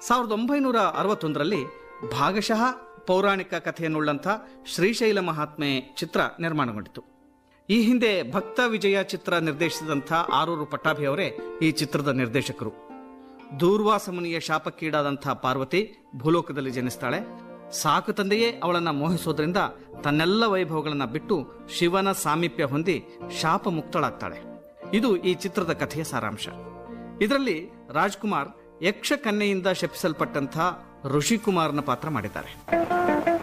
ಸಾವಿರದ ಒಂಬೈನೂರ ಅರವತ್ತೊಂದರಲ್ಲಿ ಭಾಗಶಃ ಪೌರಾಣಿಕ ಕಥೆಯನ್ನುಳ್ಳಂಥ ಶ್ರೀಶೈಲ ಮಹಾತ್ಮೆ ಚಿತ್ರ ನಿರ್ಮಾಣಗೊಂಡಿತು ಈ ಹಿಂದೆ ಭಕ್ತ ವಿಜಯ ಚಿತ್ರ ನಿರ್ದೇಶಿಸಿದಂಥ ಆರೂರು ಪಟ್ಟಾಭಿ ಅವರೇ ಈ ಚಿತ್ರದ ನಿರ್ದೇಶಕರು ದೂರ್ವಾಸ ಮುನಿಯ ಶಾಪಕ್ಕೀಡಾದಂಥ ಪಾರ್ವತಿ ಭೂಲೋಕದಲ್ಲಿ ಜನಿಸ್ತಾಳೆ ಸಾಕು ತಂದೆಯೇ ಅವಳನ್ನ ಮೋಹಿಸೋದ್ರಿಂದ ತನ್ನೆಲ್ಲ ವೈಭವಗಳನ್ನ ಬಿಟ್ಟು ಶಿವನ ಸಾಮೀಪ್ಯ ಹೊಂದಿ ಶಾಪ ಮುಕ್ತಳಾಗ್ತಾಳೆ ಇದು ಈ ಚಿತ್ರದ ಕಥೆಯ ಸಾರಾಂಶ ಇದರಲ್ಲಿ ರಾಜ್ಕುಮಾರ್ ಯಕ್ಷ ಕನ್ಯೆಯಿಂದ ಶಪಿಸಲ್ಪಟ್ಟಂಥ ಋಷಿಕುಮಾರ್ನ ಪಾತ್ರ ಮಾಡಿದ್ದಾರೆ